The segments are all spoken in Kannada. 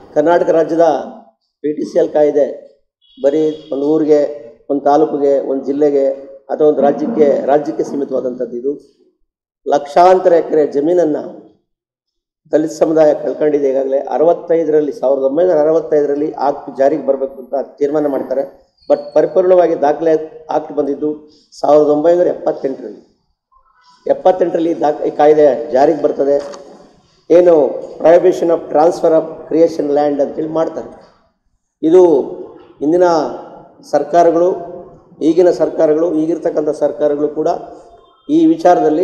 ಕರ್ನಾಟಕ ರಾಜ್ಯದ ಪಿ ಟಿ ಸಿ ಎಲ್ ಕಾಯ್ದೆ ಬರೀ ಒಂದು ಊರಿಗೆ ಒಂದು ತಾಲೂಕಿಗೆ ಒಂದು ಜಿಲ್ಲೆಗೆ ಅಥವಾ ಒಂದು ರಾಜ್ಯಕ್ಕೆ ರಾಜ್ಯಕ್ಕೆ ಸೀಮಿತವಾದಂಥದ್ದು ಇದು ಲಕ್ಷಾಂತರ ಎಕರೆ ಜಮೀನನ್ನು ದಲಿತ ಸಮುದಾಯ ಕಳ್ಕೊಂಡಿದೆ ಈಗಾಗಲೇ ಅರವತ್ತೈದರಲ್ಲಿ ಸಾವಿರದ ಒಂಬೈನೂರ ಅರವತ್ತೈದರಲ್ಲಿ ಆಕ್ಟ್ ಜಾರಿಗೆ ಬರಬೇಕು ಅಂತ ತೀರ್ಮಾನ ಮಾಡ್ತಾರೆ ಬಟ್ ಪರಿಪೂರ್ಣವಾಗಿ ದಾಖಲೆ ಆಕ್ಟ್ ಬಂದಿದ್ದು ಸಾವಿರದ ಒಂಬೈನೂರ ಎಪ್ಪತ್ತೆಂಟರಲ್ಲಿ ಎಪ್ಪತ್ತೆಂಟರಲ್ಲಿ ದಾಖ ಈ ಕಾಯ್ದೆ ಜಾರಿಗೆ ಬರ್ತದೆ ಏನು prohibition of transfer of creation land ಅಂತೇಳಿ ಮಾಡ್ತಾರೆ ಇದು ಇಂದಿನ ಸರ್ಕಾರಗಳು ಈಗಿನ ಸರ್ಕಾರಗಳು ಈಗಿರ್ತಕ್ಕಂಥ ಸರ್ಕಾರಗಳು ಕೂಡ ಈ ವಿಚಾರದಲ್ಲಿ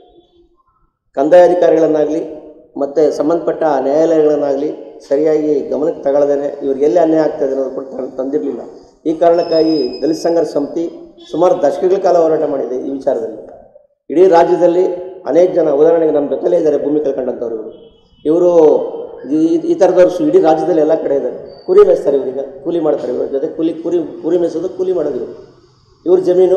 ಕಂದಾಯ ಅಧಿಕಾರಿಗಳನ್ನಾಗಲಿ ಮತ್ತು ಸಂಬಂಧಪಟ್ಟ ನ್ಯಾಯಾಲಯಗಳನ್ನಾಗಲಿ ಸರಿಯಾಗಿ ಗಮನಕ್ಕೆ ತಗೊಳ್ಳದೇನೆ ಇವ್ರಿಗೆ ಎಲ್ಲಿ ಅನ್ಯಾಯ ಆಗ್ತದೆ ಅನ್ನೋದು ಕೂಡ ತಂದ್- ತಂದಿರಲಿಲ್ಲ ಈ ಕಾರಣಕ್ಕಾಗಿ ದಲಿತ ಸಂಘರ್ಷ ಸಮಿತಿ ಸುಮಾರು ದಶಕಗಳ ಕಾಲ ಹೋರಾಟ ಮಾಡಿದೆ ಈ ವಿಚಾರದಲ್ಲಿ ಇಡೀ ರಾಜ್ಯದಲ್ಲಿ ಅನೇಕ ಜನ ಉದಾಹರಣೆಗೆ ನಮ್ಮ ಜೊತೆಲೇ ಇದ್ದಾರೆ ಭೂಮಿ ಕಳ್ಕೊಂಡಂಥವ್ರು ಇವರು ಇವರು ಈ- ಈ ಥರದವ್ರು ಸು- ಇಡೀ ರಾಜ್ಯದಲ್ಲಿ ಎಲ್ಲ ಕಡೆ ಇದ್ದಾರೆ ಕುರಿ ಮೇಯಿಸ್ತಾರೆ ಇವರೀಗ ಕೂಲಿ ಮಾಡ್ತಾರೆ ಇವ್ರ ಜೊತೆ ಕೂಲಿ ಕುರಿ ಕುರಿ ಮೇಯಿಸೋದು ಕೂಲಿ ಮಾಡೋದು ಇವರು ಇವ್ರ ಜಮೀನು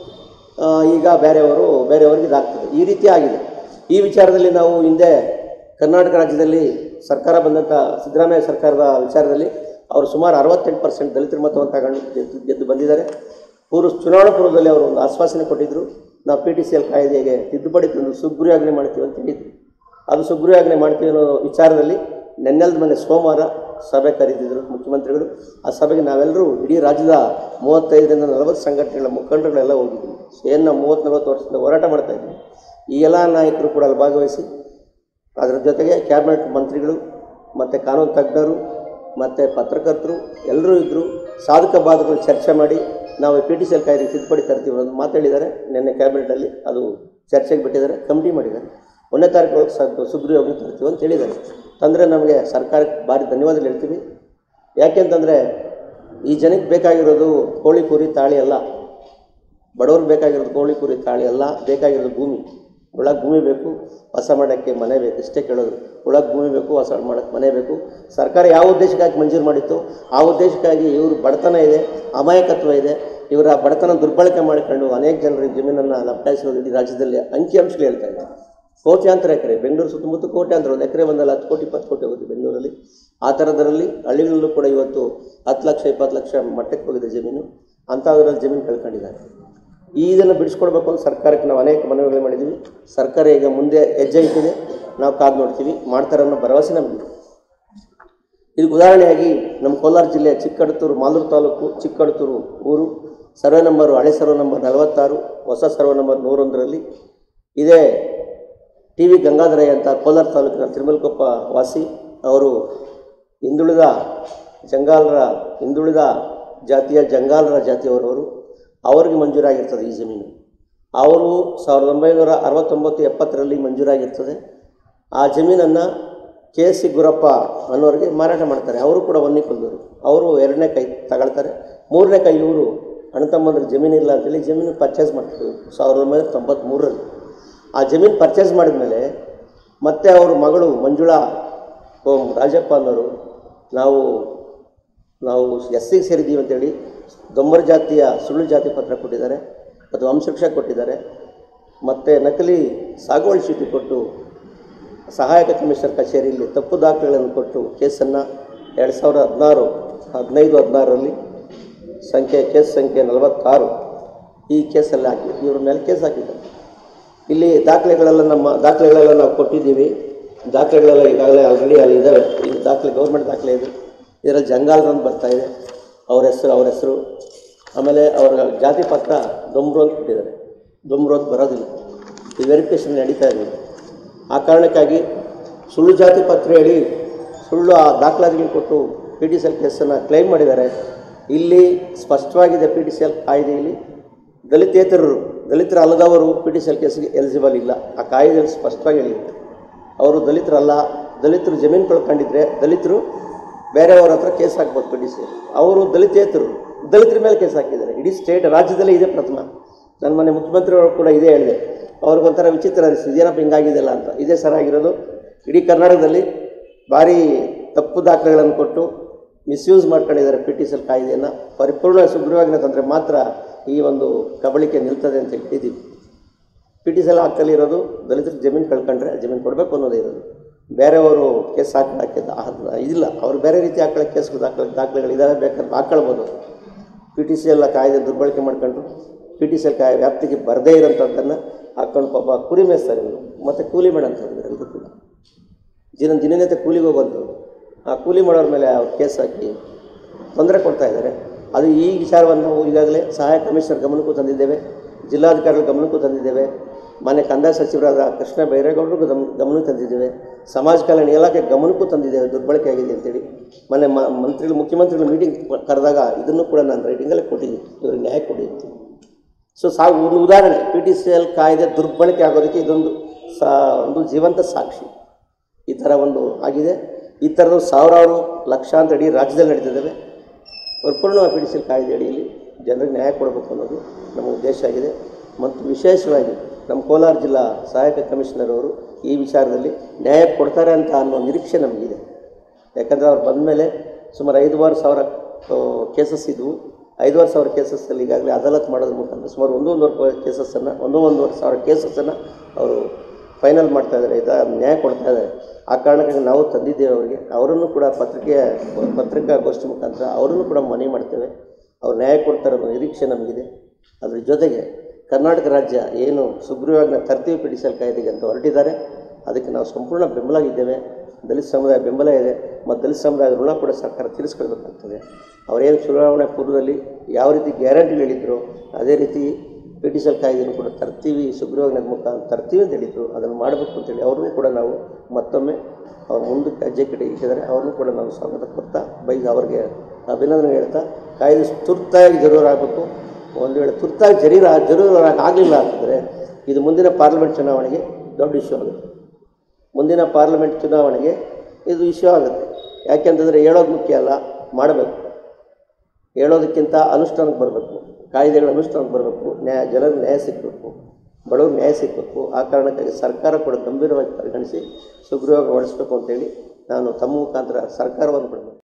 ಆ, ಈಗ ಬೇರೆಯವರು ಬೇರೆಯವರಿಗೆ ಇದಾಗ್ತದೆ ಈ ರೀತಿ ಆಗಿದೆ ಈ ವಿಚಾರದಲ್ಲಿ ನಾವು ಹಿಂದೆ ಕರ್ನಾಟಕ ರಾಜ್ಯದಲ್ಲಿ ಸರ್ಕಾರ ಬಂದಂಥ ಸಿದ್ದರಾಮಯ್ಯ ಸರ್ಕಾರದ ವಿಚಾರದಲ್ಲಿ ಅವರು ಸುಮಾರು ಅರವತ್ತೆಂಟು ಪರ್ಸೆಂಟ್ ದಲಿತರ ಮತವನ್ನು ತಗೊಂಡು ಗೆದ್ದು ಗೆದ್ದು ಬಂದಿದ್ದಾರೆ ಪೂರ್ವ ಚುನಾವಣಾ ಪೂರ್ವದಲ್ಲಿ ಅವರು ಒಂದು ಆಶ್ವಾಸನೆ ಕೊಟ್ಟಿದ್ದರು ನಾವು ಪಿ ಟಿ ಸಿ ಎಲ್ ಕಾಯ್ದೆಗೆ ತಿದ್ದುಪಡಿ ತಂದು ಸುಗ್ರೀವಾಜ್ಞೆ ಮಾಡ್ತೀವಿ ಅಂತ ಹೇಳಿದ್ರು ಅದು ಸುಗ್ರೀವಾಜ್ಞೆ ಮಾಡ್ತೀವಿ ಅನ್ನೋ ವಿಚಾರದಲ್ಲಿ ನೆನ್ನೆಲ್ದ ಮನೆ ಸೋಮವಾರ ಸಭೆ ಕರೆದಿದ್ದರು ಮುಖ್ಯಮಂತ್ರಿಗಳು ಆ ಸಭೆಗೆ ನಾವೆಲ್ಲರೂ ಇಡೀ ರಾಜ್ಯದ ಮೂವತ್ತೈದರಿಂದ ನಲವತ್ತು ಸಂಘಟನೆಗಳ ಮುಖಂಡರುಗಳೆಲ್ಲ ಹೋಗಿದ್ವಿ ಏನು ನಾವು ಮೂವತ್ತು ನಲವತ್ತು ವರ್ಷದಿಂದ ಹೋರಾಟ ಮಾಡ್ತಾ ಇದ್ವಿ ಈ ಎಲ್ಲ ನಾಯಕರು ಕೂಡ ಅಲ್ಲಿ ಭಾಗವಹಿಸಿ ಅದರ ಜೊತೆಗೆ ಕ್ಯಾಬಿನೆಟ್ ಮಂತ್ರಿಗಳು ಮತ್ತು ಕಾನೂನು ತಜ್ಞರು ಮತ್ತು ಪತ್ರಕರ್ತರು ಎಲ್ಲರೂ ಇದ್ದರು ಸಾಧಕ ಬಾಧಕಗಳು ಚರ್ಚೆ ಮಾಡಿ ನಾವು ಪಿ ಟಿ ಸಿ ಎಲ್ ಕಾಯ್ದೆ ತಿದ್ದುಪಡಿ ತರ್ತೀವಿ ಅಂತ ಮಾತಾಡಿದ್ದಾರೆ ನಿನ್ನೆ ಕ್ಯಾಬಿನೆಟಲ್ಲಿ ಅದು ಚರ್ಚೆಗೆ ಬಿಟ್ಟಿದ್ದಾರೆ ಕಮಿಟಿ ಮಾಡಿದ್ದಾರೆ ಒಂದನೇ ತಾರೀಕು ಒಳಗೆ ಸ ಸುಗ್ರೀವಾಜ್ಞೆ ತರ್ತೀವಿ ಅಂತ ಹೇಳಿದ್ದಾರೆ ತಂದರೆ ನಮಗೆ ಸರ್ಕಾರಕ್ಕೆ ಭಾರಿ ಧನ್ಯವಾದಗಳು ಹೇಳ್ತೀವಿ ಯಾಕೆಂತಂದರೆ ಈ ಜನಕ್ಕೆ ಬೇಕಾಗಿರೋದು ಕೋಳಿ ಕುರಿ ತಾಳಿ ಅಲ್ಲ ಬಡವ್ರಿಗೆ ಬೇಕಾಗಿರೋದು ಕೋಳಿ ಕುರಿ ತಾಳಿ ಅಲ್ಲ ಬೇಕಾಗಿರೋದು ಭೂಮಿ ಒಳಗೆ ಭೂಮಿ ಬೇಕು ವಾಸ ಮಾಡೋಕ್ಕೆ ಮನೆ ಬೇಕು ಇಷ್ಟೇ ಕೇಳೋದು ಒಳಗೆ ಭೂಮಿ ಬೇಕು ವಾಸ ಮಾಡೋಕ್ಕೆ ಮನೆ ಬೇಕು ಸರ್ಕಾರ ಯಾವ ಉದ್ದೇಶಕ್ಕಾಗಿ ಮಂಜೂರು ಮಾಡಿತ್ತು ಆ ಉದ್ದೇಶಕ್ಕಾಗಿ ಇವರು ಬಡತನ ಇದೆ ಅಮಾಯಕತ್ವ ಇದೆ ಇವರ ಬಡತನ ದುರ್ಬಳಕೆ ಮಾಡಿಕೊಂಡು ಅನೇಕ ಜನರಿಗೆ ಜಮೀನನ್ನು ಲಪ್ಟಾಯಿಸಿರೋದು ಇಡೀ ರಾಜ್ಯದಲ್ಲಿ ಅಂಕಿಅಂಶಗಳು ಹೇಳ್ತಾ ಇದ್ದಾರೆ ಕೋಟ್ಯಾಂತರ ಎಕರೆ ಬೆಂಗಳೂರು ಸುತ್ತಮುತ್ತ ಕೋಟ್ಯಾಂತರ ಒಂದು ಎಕರೆ ಬಂದಲ್ಲಿ ಹತ್ತು ಕೋಟಿ ಇಪ್ಪತ್ತು ಕೋಟಿ ಹೋಗುತ್ತೆ ಬೆಂಗಳೂರಲ್ಲಿ ಆ ಥರದರಲ್ಲಿ ಹಳ್ಳಿಗಳಲ್ಲೂ ಕೂಡ ಇವತ್ತು ಹತ್ತು ಲಕ್ಷ ಇಪ್ಪತ್ತು ಲಕ್ಷ ಮಟ್ಟಕ್ಕೆ ಹೋಗಿದೆ ಜಮೀನು ಅಂಥದ್ರಲ್ಲಿ ಜಮೀನು ಕಳ್ಕೊಂಡಿದ್ದಾರೆ ಈ ಇದನ್ನು ಬಿಡಿಸ್ಕೊಡ್ಬೇಕು ಅಂತ ಸರ್ಕಾರಕ್ಕೆ ನಾವು ಅನೇಕ ಮನವಿಗಳು ಮಾಡಿದ್ದೀವಿ ಸರ್ಕಾರ ಈಗ ಮುಂದೆ ಹೆಜ್ಜೆ ಇಟ್ಟಿದೆ ನಾವು ಕಾದು ನೋಡ್ತೀವಿ ಮಾಡ್ತಾರೆ ಅನ್ನೋ ಭರವಸೆ ನಮಗೆ ಇದಕ್ಕೆ ಉದಾಹರಣೆಯಾಗಿ ನಮ್ಮ ಕೋಲಾರ ಜಿಲ್ಲೆ ಚಿಕ್ಕಡತೂರು ಮಾಲೂರು ತಾಲೂಕು ಚಿಕ್ಕಡತೂರು ಊರು ಸರ್ವೆ ನಂಬರು ಹಳೆ ಸರ್ವೆ ನಂಬರ್ ನಲವತ್ತಾರು ಹೊಸ ಸರ್ವೆ ನಂಬರ್ ನೂರೊಂದರಲ್ಲಿ ಇದೇ ಟಿ ವಿ ಗಂಗಾಧರಯ್ಯ ಅಂತ ಕೋಲಾರ ತಾಲೂಕಿನ ತಿರುಮಲಕೊಪ್ಪ ವಾಸಿ ಅವರು ಹಿಂದುಳಿದ ಜಂಗಾಲರ ಹಿಂದುಳಿದ ಜಾತಿಯ ಜಂಗಾಲರ ಜಾತಿಯವರವರು ಅವರಿಗೆ ಮಂಜೂರಾಗಿರ್ತದೆ ಈ ಜಮೀನು ಅವರು ಸಾವಿರದ ಒಂಬೈನೂರ ಅರವತ್ತೊಂಬತ್ತು ಎಪ್ಪತ್ತರಲ್ಲಿ ಮಂಜೂರಾಗಿರ್ತದೆ ಆ ಜಮೀನನ್ನು ಕೆ ಸಿ ಗುರಪ್ಪ ಅನ್ನೋರಿಗೆ ಮಾರಾಟ ಮಾಡ್ತಾರೆ ಅವರು ಕೂಡ ಒಂದೇ ಕುಲದವರು ಅವರು ಎರಡನೇ ಕೈ ತಗೊಳ್ತಾರೆ ಮೂರನೇ ಕೈ ಇವರು ಅಣ್ಣ ತಮ್ಮಂದ್ರೆ ಜಮೀನಿಲ್ಲ ಅಂತೇಳಿ ಜಮೀನು ಪರ್ಚೇಸ್ ಮಾಡ್ತಾರೆ ಸಾವಿರದ ಒಂಬೈನೂರ ತೊಂಬತ್ತ್ಮೂರರಲ್ಲಿ ಆ ಜಮೀನು ಪರ್ಚೇಸ್ ಮಾಡಿದ್ಮೇಲೆ ಮತ್ತೆ ಅವ್ರ ಮಗಳು ಮಂಜುಳಾ ಓಂ ರಾಜಪ್ಪ ಅನ್ನೋರು ನಾವು ನಾವು ಎಸ್ ಸಿಗೆ ಸೇರಿದ್ದೀವಿ ಅಂತೇಳಿ ದೊಂಬರ ಜಾತಿಯ ಸುಳ್ಳು ಜಾತಿ ಪತ್ರ ಕೊಟ್ಟಿದ್ದಾರೆ ಮತ್ತು ವಂಶವೃಕ್ಷ ಕೊಟ್ಟಿದ್ದಾರೆ ಮತ್ತು ನಕಲಿ ಸಾಗುವಳಿ ಚೀಟಿ ಕೊಟ್ಟು ಸಹಾಯಕ ಕಮಿಷನರ್ ಕಚೇರಿಯಲ್ಲಿ ತಪ್ಪು ದಾಖಲೆಗಳನ್ನು ಕೊಟ್ಟು ಕೇಸನ್ನು ಎರಡು ಸಾವಿರದ ಹದಿನಾರು ಹದಿನೈದು ಹದಿನಾರರಲ್ಲಿ ಸಂಖ್ಯೆ ಕೇಸ್ ಸಂಖ್ಯೆ ನಲವತ್ತಾರು ಈ ಕೇಸಲ್ಲಿ ಹಾಕಿ ಇವ್ರ ಮೇಲೆ ಕೇಸ್ ಹಾಕಿದ್ದಾರೆ ಇಲ್ಲಿ ದಾಖಲೆಗಳೆಲ್ಲ ನಮ್ಮ ದಾಖಲೆಗಳೆಲ್ಲ ನಾವು ಕೊಟ್ಟಿದ್ದೀವಿ ದಾಖಲೆಗಳೆಲ್ಲ ಈಗಾಗಲೇ ಆಲ್ರೆಡಿ ಅಲ್ಲಿ ಇದ್ದಾವೆ ಇದು ದಾಖಲೆ ಗೌರ್ಮೆಂಟ್ ದಾಖಲೆ ಇದೆ ಇದರಲ್ಲಿ ಜಂಗಾಲ್ರ ಅಂತ ಬರ್ತಾ ಇದೆ ಅವ್ರ ಹೆಸರು ಅವ್ರ ಹೆಸರು ಆಮೇಲೆ ಅವರ ಜಾತಿ ಪತ್ರ ದೊಂಬ್ರು ಅಂತ ಕೊಟ್ಟಿದ್ದಾರೆ ದೊಂಬ್ರು ಅಂತ ಬರೋದಿಲ್ಲ ಈ ವೆರಿಫಿಕೇಷನ್ ನಡೀತಾ ಇದೆ ಆ ಕಾರಣಕ್ಕಾಗಿ ಸುಳ್ಳು ಜಾತಿ ಪತ್ರ ಹೇಳಿ ಸುಳ್ಳು ಆ ದಾಖಲಾತಿಗಳು ಕೊಟ್ಟು ಪಿ ಟಿ ಸಿ ಎಲ್ ಕೇಸನ್ನು ಕ್ಲೈಮ್ ಮಾಡಿದ್ದಾರೆ ಇಲ್ಲಿ ಸ್ಪಷ್ಟವಾಗಿದೆ ಪಿ ಟಿ ಸಿ ಎಲ್ ಕಾಯ್ದೆಯಲ್ಲಿ ದಲಿತೇತರರು ದಲಿತರ ಅಲ್ಲದವರು ಪಿ ಟಿ ಸಿ ಎಲ್ ಕೇಸಿಗೆ ಎಲಿಜಿಬಲ್ ಇಲ್ಲ ಆ ಕಾಯ್ದೆಯಲ್ಲಿ ಸ್ಪಷ್ಟವಾಗಿ ಹೇಳಿದೆ ಅವರು ದಲಿತರಲ್ಲ ದಲಿತರು ಜಮೀನು ಕಳ್ಕೊಂಡಿದ್ರೆ ದಲಿತರು ಬೇರೆಯವ್ರ ಹತ್ರ ಕೇಸ್ ಹಾಕ್ಬೋದು ಪಿ ಟಿ ಸಿ ಅವರು ದಲಿತೇತರು ದಲಿತರ ಮೇಲೆ ಕೇಸ್ ಹಾಕಿದ್ದಾರೆ ಇಡೀ ಸ್ಟೇಟ್ ರಾಜ್ಯದಲ್ಲೇ ಇದೆ ಪ್ರಥಮ ನನ್ನ ಮನೆ ಮುಖ್ಯಮಂತ್ರಿಗಳು ಕೂಡ ಇದೇ ಹೇಳಿದೆ ಅವ್ರಿಗೊಂಥರ ವಿಚಿತ್ರ ಅನಿಸ್ತು ಇದೇನಪ್ಪ ಹಿಂಗಾಗಿದೆಯಲ್ಲ ಅಂತ ಇದೇ ಸರಾಗಿರೋದು ಇಡೀ ಕರ್ನಾಟಕದಲ್ಲಿ ಭಾರಿ ತಪ್ಪು ದಾಖಲೆಗಳನ್ನು ಕೊಟ್ಟು ಮಿಸ್ಯೂಸ್ ಮಾಡ್ಕೊಂಡಿದ್ದಾರೆ ಪಿ ಟಿ ಸಿ ಎಲ್ ಕಾಯ್ದೆಯನ್ನು ಪರಿಪೂರ್ಣ ಸುಗ್ರೀವಾಜ್ಞೆ ತಂದರೆ ಮಾತ್ರ ಈ ಒಂದು ಕಬಳಿಕೆ ನಿಲ್ತದೆ ಅಂತ ಹೇಳ್ತಿದ್ದೀವಿ ಪಿ ಟಿ ಸಿ ಎಲ್ ಆಗ್ತಲ್ಲಿ ಇರೋದು ದಲಿತರಿಗೆ ಜಮೀನು ಕಳ್ಕೊಂಡ್ರೆ ಜಮೀನು ಕೊಡಬೇಕು ಅನ್ನೋದೇ ಇರೋದು ಬೇರೆಯವರು ಕೇಸ್ ಹಾಕೊಳ್ಳೋಕ್ಕೆ ದಾ- ಇದಿಲ್ಲ ಅವ್ರು ಬೇರೆ ರೀತಿ ಹಾಕೊಳ್ಳೋಕೆ ಕೇಸ್ ದಾಖಲೆ ದಾಖಲೆಗಳಿದ್ದಾವೆ ಬೇಕಾದ್ರೆ ಹಾಕೊಳ್ಬೋದು ಪಿ ಟಿ ಸಿ ಎಲ್ಲ ಕಾಯ್ದೆ ದುರ್ಬಳಕೆ ಮಾಡ್ಕೊಂಡು ಪಿ ಟಿ ಸಿ ಎಲ್ ಕಾಯ್ದೆ ವ್ಯಾಪ್ತಿಗೆ ಬರದೇ ಇರೋಂಥದ್ದನ್ನು ಹಾಕೊಂಡು ಪಾಪ ಕುರಿ ಮೇಯಿಸ್ತಾರೆ ಇವರು ಮತ್ತು ಕೂಲಿ ಮಾಡೋಂಥದ್ದು ಎಲ್ಲರೂ ಕೂಡ ದಿನ ದಿನನಿತ್ಯ ಕೂಲಿಗೆ ಹೋಗುವಂಥವ್ರು ಆ ಕೂಲಿ ಮಾಡೋರ ಮೇಲೆ ಅವ್ರು ಕೇಸ್ ಹಾಕಿ ತೊಂದರೆ ಕೊಡ್ತಾ ಇದ್ದಾರೆ ಅದು ಈ ವಿಚಾರವನ್ನು ನಾವು ಈಗಾಗಲೇ ಸಹಾಯಕ ಕಮಿಷನರ್ ಗಮನಕ್ಕೂ ತಂದಿದ್ದೇವೆ ಜಿಲ್ಲಾಧಿಕಾರಿಗಳ ಗಮನಕ್ಕೂ ತಂದಿದ್ದೇವೆ ಮಾನ್ಯ ಕಂದಾಯ ಸಚಿವರಾದ ಕೃಷ್ಣ ಬೈರೇಗೌಡರಿಗೂ ಗಮ ಗಮನಕ್ಕೆ ತಂದಿದ್ದೇವೆ ಸಮಾಜ ಕಲ್ಯಾಣ ಇಲಾಖೆ ಗಮನಕ್ಕೂ ತಂದಿದ್ದೇವೆ ದುರ್ಬಳಕೆ ಆಗಿದೆ ಅಂತೇಳಿ ಮೊನ್ನೆ ಮ ಮಂತ್ರಿಗಳು ಮುಖ್ಯಮಂತ್ರಿಗಳು ಮೀಟಿಂಗ್ ಕರೆದಾಗ ಇದನ್ನು ಕೂಡ ನಾನು ರೈಟಿಂಗಲ್ಲೇ ಕೊಟ್ಟಿದ್ದೀನಿ ಇವ್ರಿಗೆ ನ್ಯಾಯ ಕೊಡಿ ಅಂತ ಸೊ ಸಾ ಒಂದು ಉದಾಹರಣೆ ಪಿ ಟಿ ಸಿ ಎಲ್ ಕಾಯ್ದೆ ದುರ್ಬಳಕೆ ಆಗೋದಕ್ಕೆ ಇದೊಂದು ಸಾ ಒಂದು ಜೀವಂತ ಸಾಕ್ಷಿ ಈ ಥರ ಒಂದು ಆಗಿದೆ ಈ ಥರದ ಸಾವಿರಾರು ಲಕ್ಷಾಂತರ ಅಡಿ ರಾಜ್ಯದಲ್ಲಿ ನಡೀತಿದ್ದಾವೆ ಪರಿಪೂರ್ಣ ಪಿ ಟಿ ಸಿ ಎಲ್ ಕಾಯ್ದೆ ಅಡಿಯಲ್ಲಿ ಜನರಿಗೆ ನ್ಯಾಯ ಕೊಡಬೇಕು ಅನ್ನೋದು ನಮ್ಮ ಉದ್ದೇಶ ಆಗಿದೆ ಮತ್ತು ವಿಶೇಷವಾಗಿ ನಮ್ಮ ಕೋಲಾರ ಜಿಲ್ಲಾ ಸಹಾಯಕ ಕಮಿಷನರ್ ಅವರು ಈ ವಿಚಾರದಲ್ಲಿ ನ್ಯಾಯ ಕೊಡ್ತಾರೆ ಅಂತ ಅನ್ನೋ ನಿರೀಕ್ಷೆ ನಮಗಿದೆ ಯಾಕಂದರೆ ಅವ್ರು ಬಂದ ಮೇಲೆ ಸುಮಾರು ಐದುವರೆ ಸಾವಿರ ಕೇಸಸ್ ಇದ್ವು ಐದುವರೆ ಸಾವಿರ ಕೇಸಸ್ಸಲ್ಲಿ ಈಗಾಗಲೇ ಅದಾಲತ್ ಮಾಡೋದ್ರ ಮುಖಾಂತರ ಸುಮಾರು ಒಂದು ಒಂದೂವರೆ ಕೇಸಸ್ಸನ್ನು ಒಂದು ಒಂದೂವರೆ ಸಾವಿರ ಕೇಸಸ್ಸನ್ನು ಅವರು ಫೈನಲ್ ಮಾಡ್ತಾ ಇದ್ದಾರೆ ಇದ ನ್ಯಾಯ ಕೊಡ್ತಾ ಇದ್ದಾರೆ ಆ ಕಾರಣಕ್ಕಾಗಿ ನಾವು ತಂದಿದ್ದೇವೆ ಅವರಿಗೆ ಅವರನ್ನು ಕೂಡ ಪತ್ರಿಕೆಯ ಪತ್ರಿಕಾಗೋಷ್ಠಿ ಮುಖಾಂತರ ಅವರನ್ನು ಕೂಡ ಮನವಿ ಮಾಡ್ತೇವೆ ಅವ್ರು ನ್ಯಾಯ ಕೊಡ್ತಾರೆ ಅನ್ನೋ ನಿರೀಕ್ಷೆ ನಮಗಿದೆ ಅದ್ರ ಜೊತೆಗೆ ಕರ್ನಾಟಕ ರಾಜ್ಯ ಏನು ಸುಗ್ರೀವಾಜ್ಞೆ ತರ್ತೀವಿ ಪಿಡಿಸಲ್ ಕಾಯ್ದೆಗೆ ಅಂತ ಹೊರಟಿದ್ದಾರೆ ಅದಕ್ಕೆ ನಾವು ಸಂಪೂರ್ಣ ಬೆಂಬಲ ಇದ್ದೇವೆ ದಲಿತ ಸಮುದಾಯ ಬೆಂಬಲ ಇದೆ ಮತ್ತು ದಲಿತ ಸಮುದಾಯದ ಋಣ ಕೂಡ ಸರ್ಕಾರ ತೀರಿಸ್ಕೊಳ್ಬೇಕಾಗ್ತದೆ ಅವರೇನು ಚುನಾವಣೆ ಪೂರ್ವದಲ್ಲಿ ಯಾವ ರೀತಿ ಗ್ಯಾರಂಟಿ ಹೇಳಿದ್ರು ಅದೇ ರೀತಿ ಪಿ ಟಿ ಸಲ್ ಕಾಯ್ದೆಯನ್ನು ಕೂಡ ತರ್ತೀವಿ ಸುಗ್ರೀವಾಜ್ಞೆ ಮುಖಾಂತರ ತರ್ತೀವಿ ಅಂತ ಹೇಳಿದ್ರು ಅದನ್ನು ಮಾಡಬೇಕು ಅಂತೇಳಿ ಅವ್ರನ್ನೂ ಕೂಡ ನಾವು ಮತ್ತೊಮ್ಮೆ ಅವ್ರ ಮುಂದಕ್ಕೆ ಹೆಜ್ಜೆ ಕಡೆ ಇಟ್ಟಿದ್ದಾರೆ ಅವ್ರನ್ನೂ ಕೂಡ ನಾವು ಸ್ವಾಗತ ಕೊಡ್ತಾ ಬೈ ಅವ್ರಿಗೆ ಅಭಿನಂದನೆ ಹೇಳ್ತಾ ಕಾಯ್ದೆ ತುರ್ತಾಗಿ ಜರೂರಾಗಬೇಕು ಒಂದು ವೇಳೆ ತುರ್ತಾಗಿ ಜರೀರ ಜರೂರು ಆಗಲಿಲ್ಲ ಅಂತಂದರೆ ಇದು ಮುಂದಿನ ಪಾರ್ಲಿಮೆಂಟ್ ಚುನಾವಣೆಗೆ ದೊಡ್ಡ ಇಶ್ಯೂ ಆಗುತ್ತೆ ಮುಂದಿನ ಪಾರ್ಲಿಮೆಂಟ್ ಚುನಾವಣೆಗೆ ಇದು ಇಶ್ಯೂ ಆಗುತ್ತೆ ಯಾಕೆಂತಂದರೆ ಹೇಳೋದು ಮುಖ್ಯ ಅಲ್ಲ ಮಾಡಬೇಕು ಹೇಳೋದಕ್ಕಿಂತ ಅನುಷ್ಠಾನಕ್ಕೆ ಬರಬೇಕು ಕಾಯ್ದೆಗಳ ಅನುಷ್ಠಾನಕ್ಕೆ ಬರಬೇಕು ನ್ಯಾಯ ಜನರಿಗೆ ನ್ಯಾಯ ಸಿಗಬೇಕು ಬಡವ್ರಿಗೆ ನ್ಯಾಯ ಸಿಗಬೇಕು ಆ ಕಾರಣಕ್ಕಾಗಿ ಸರ್ಕಾರ ಕೂಡ ಗಂಭೀರವಾಗಿ ಪರಿಗಣಿಸಿ ಸುಗ್ರೀವಾಗಿ ಹೊಡಿಸ್ಬೇಕು ಅಂತೇಳಿ ನಾನು ತಮ್ಮ ಮುಖಾಂತರ ಸರ್ಕಾರವನ್ನು ಕೂಡ